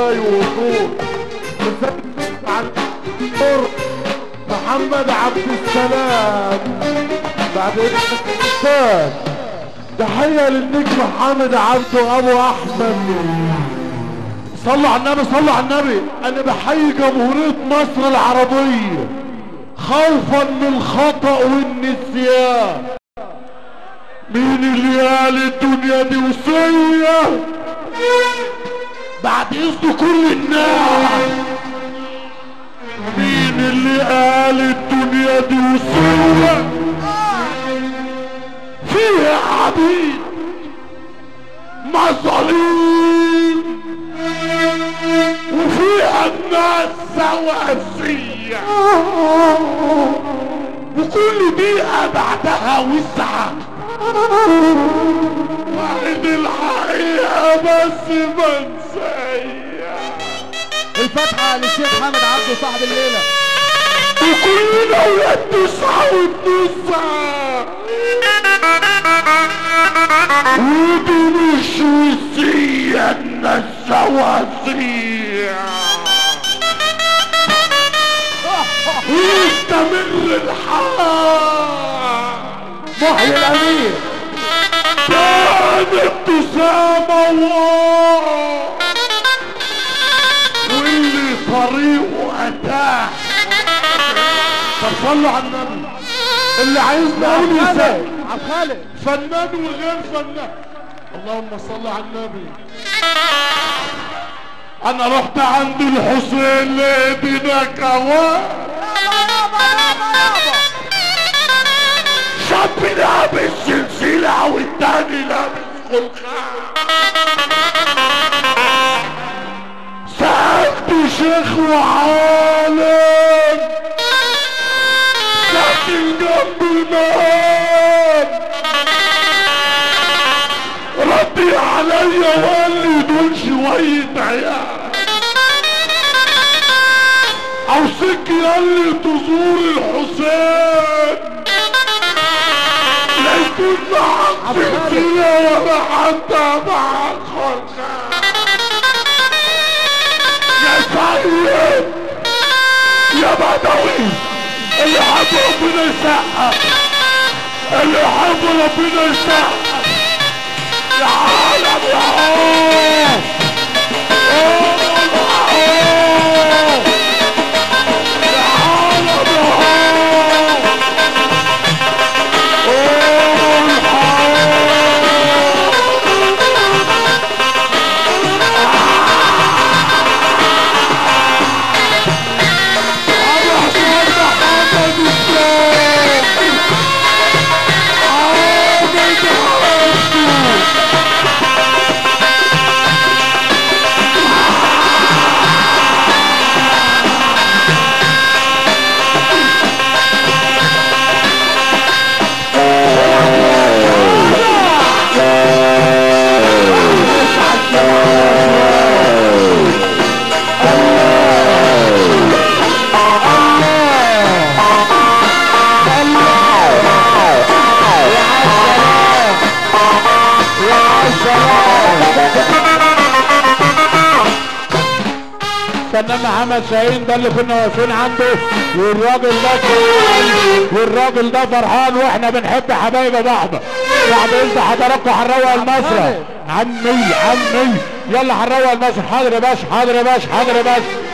وجاي وصول عن محمد عبد السلام بعد اذنك تحية للنجم حامد عبده ابو احمد صلوا على النبي صلوا على النبي انا بحيي جمهورية مصر العربية خوفا من الخطأ والنسيان مين اللي قال الدنيا دي وصية بعد اذن كل الناس مين اللي قال الدنيا دي وصية فيها عبيد مظالم وفيها الناس سواسية وكل دقيقة بعدها وسعة وعد الحقيقة بس منسية الفاتحة للشيخ حامد عبده صاحب الليلة وكلنا ولاد تسعة والتسعة ودي مش وسية الناس سواسية ويستمر الحال محيي الامير كان ابتسامة الله واللي طريقه اتاح طب صلوا على النبي اللي عايزنا اقول يسأل عبد الخالق فنان وغير فنان اللهم صل على النبي انا رحت عند الحسين لقيتنا كوان شاب لابس سلسلة والتاني لابس خلخال سألت شيخ وعالم ساكن جنب المهام ردي عليا وقال لي دول شوية عيال اوصيك قال لي تزور الحسين لا يكون معاك سلسلة ولا حتى معاك خلقان يا سيد يا بدوي اللي حب ربنا يسقف اللي حب ربنا يسقف يا عالم يا عالم يا عالم يا عالم يا عالم يا عالم قول أبو حسين محمد الشام عابد عبده فنان محمد شاهين ده اللي كنا واقفين عنده والراجل ده والراجل ده فرحان واحنا بنحب حبايب بعض بعد اذن حضراتكم هنروق المسرح عمي عمي يلا هنروق المسرح حاضر يا باشا حاضر يا باشا حاضر يا باشا